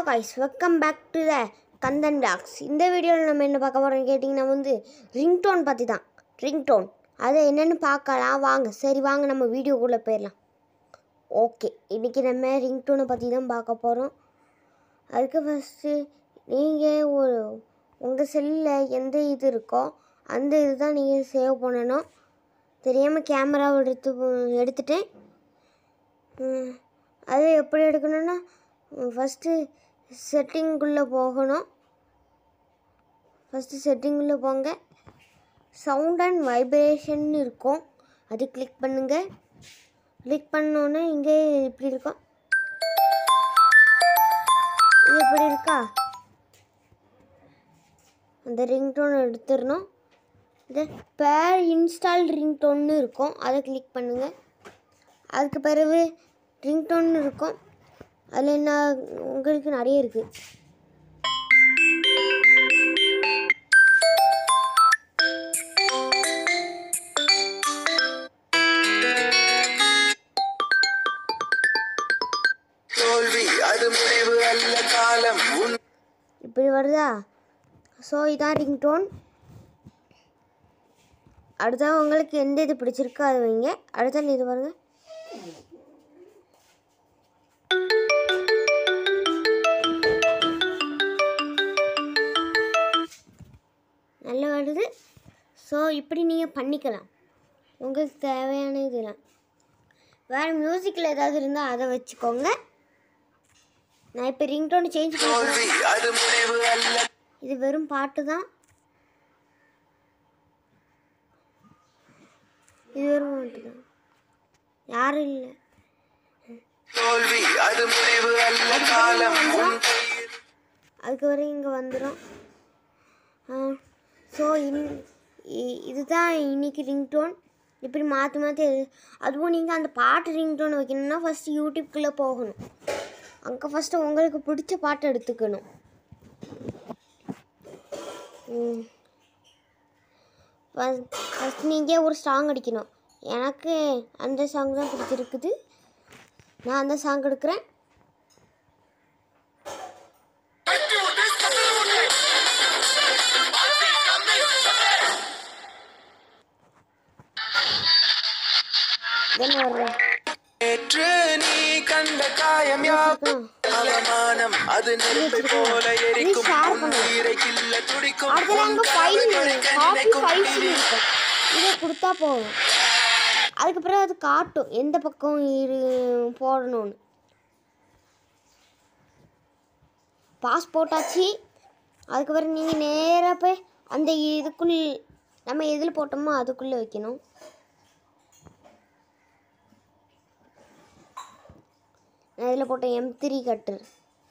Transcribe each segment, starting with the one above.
Guys welcome back to the Kandhan talks இந்த வீடியோவில் நம்ம என்ன பார்க்க போகிறோம்னு கேட்டிங்கன்னா வந்து ரிங்டோன் பற்றி தான் ரிங்டோன் அதை என்னென்னு பார்க்கலாம் வாங்க சரி வாங்க நம்ம வீடியோக்குள்ளே போயிடலாம் ஓகே இன்றைக்கி நம்ம ரிங்டோனை பற்றி தான் பார்க்க போகிறோம் அதுக்கு ஃபஸ்ட்டு நீங்கள் ஒரு உங்கள் செல்லில் எந்த இது இருக்கோ அந்த இது தான் நீங்கள் சேவ் பண்ணணும் தெரியாமல் கேமராவை எடுத்து எடுத்துட்டேன் ம், அது எப்படி எடுக்கணும்னா ஃபஸ்ட்டு செட்டிங்குள்ளே போகணும் ஃபஸ்ட்டு செட்டிங்குள்ளே போங்க சவுண்ட் அண்ட் வைப்ரேஷன் இருக்கும் அது கிளிக் பண்ணுங்கள் கிளிக் பண்ணோன்னே இங்கே இப்படி இருக்கும் இது இப்படி இருக்கா அந்த ரிங்டோன் எடுத்துடணும் இந்த பேர் இன்ஸ்டால் ரிங்டோன்னு இருக்கும் அதை கிளிக் பண்ணுங்கள் அதுக்கு பிறகு ரிங்டோன் இருக்கும் அதில் என்ன உங்களுக்கு நிறைய இருக்குது தோல்வி அது முடிவு அல்ல காலம் உன் இப்படி வருதா ஸோ இதான் ரிங்டோன் அடுத்த உங்களுக்கு எந்த இது பிடிச்சிருக்கோ அது வைங்க அடுத்த இது பாருங்க நல்லா வருது ஸோ இப்படி நீங்கள் பண்ணிக்கலாம் உங்களுக்கு தேவையான இதெல்லாம் வேறு மியூசிக்கில் ஏதாவது இருந்தால் அதை வச்சுக்கோங்க நான் இப்போ ரிங்டோன் சேஞ்ச் பண்ண தோல்வி அது முடிவு அல்ல இது வெறும் பாட்டு தான் இது வெறும் பாட்டு தான் யாரும் இல்லை தோல்வி அது முடிவு அல்ல காலம் உன் கையில் அதுக்கு வரையும் இங்கே வந்துடும் ஸோ இன் இ- இதுதான் இன்னைக்கு ரிங்டோன் இப்படி மாற்றி மாற்றி அதுவும் நீங்கள் அந்த பாட்டு ரிங்டோன் வைக்கணும்னா ஃபஸ்ட்டு யூடியூப்குள்ளே போகணும் அங்கே ஃபஸ்ட்டு உங்களுக்கு பிடிச்ச பாட்டு எடுத்துக்கணும் ஃபஸ்ட் நீங்கள் ஒரு சாங் அடிக்கணும் எனக்கு அந்த சாங் தான் பிடிச்சிருக்குது நான் அந்த சாங் எடுக்கிறேன் என்ன வர்றேன் நேற்று நீ கண்ட காயம் யாவும் அவமானம் அது நெருப்பை போல எரிக்கும் share உன் பண்ணு. உயிரை கில்ல துடிக்கும் அடுத்தது உன் அங்கே ஃபைல் கனவை தொலைக்க காப்பி நினைக்கும் ஃபைல்ஸ் பிடி. இருக்கும் இதை கொடுத்தா போதும் அதுக்கப்புறம் அது காட்டும் எந்த பக்கம் இரு போடணும்னு பாஸ் போட்டாச்சு அதுக்கப்புறம் நீங்கள் நேராக போய் அந்த இதுக்குள் நம்ம எதில் போட்டோமோ அதுக்குள்ளே வைக்கணும் நான் இதில் போட்ட எம் த்ரீ கட்டர்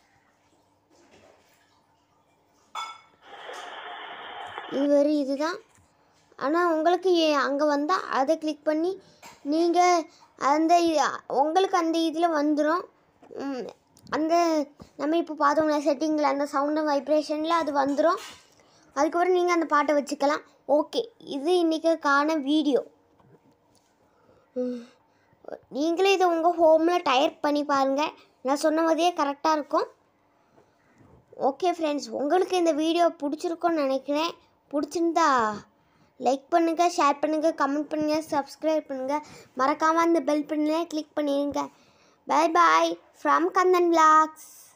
இது வெறும் இதுதான் ஆனால் உங்களுக்கு அங்கே வந்தால் அதை கிளிக் பண்ணி நீங்கள் அந்த இ- உங்களுக்கு அந்த இதில் வந்துடும் அந்த நம்ம இப்போ பார்த்தோம்ல செட்டிங்கில் அந்த சவுண்டு வைப்ரேஷனில் அது வந்துடும் அதுக்கப்புறம் நீங்கள் அந்த பாட்டை வச்சுக்கலாம் ஓகே இது இன்றைக்கான வீடியோ நீங்களே இதை உங்கள் ஹோமில் டயர் பண்ணி பாருங்கள் நான் சொன்ன மாதிரியே கரெக்டாக இருக்கும் ஓகே ஃப்ரெண்ட்ஸ் உங்களுக்கு இந்த வீடியோ பிடிச்சிருக்கும்னு நினைக்கிறேன் பிடிச்சிருந்தா லைக் பண்ணுங்கள் ஷேர் பண்ணுங்கள் கமெண்ட் பண்ணுங்கள் சப்ஸ்கிரைப் பண்ணுங்கள் மறக்காமல் அந்த பெல் பண்ணல கிளிக் பண்ணிடுங்க bye bye from Kandhan vlogs